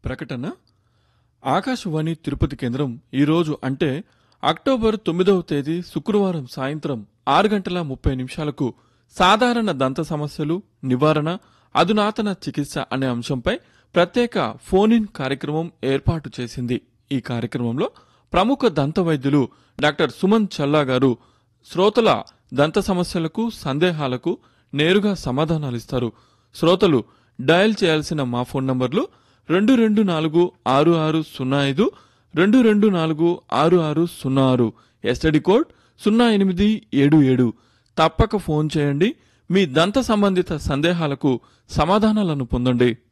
ప్రకటన ఆకాశవాణి తిరుపతి కేంద్రం ఈరోజు అంటే అక్టోబర్ తొమ్మిదవ తేదీ శుక్రవారం సాయంత్రం ఆరు గంటల ముప్పై నిమిషాలకు సాధారణ దంత సమస్యలు నివారణ అధునాతన చికిత్స అనే అంశంపై ప్రత్యేక ఫోన్ ఇన్ కార్యక్రమం ఏర్పాటు చేసింది ఈ కార్యక్రమంలో ప్రముఖ దంత వైద్యులు డాక్టర్ సుమన్ చల్లా గారు శ్రోతల దంత సమస్యలకు సందేహాలకు నేరుగా సమాధానాలిస్తారు శ్రోతలు డయల్ చేయాల్సిన మా ఫోన్ నంబర్లు రెండు రెండు నాలుగు ఆరు ఆరు సున్నా ఐదు రెండు రెండు నాలుగు ఆరు ఆరు సున్నా ఆరు ఎస్టడి కోడ్ సున్నా ఎనిమిది ఏడు ఏడు తప్పక ఫోన్ చేయండి మీ దంత సంబంధిత సందేహాలకు సమాధానాలను పొందండి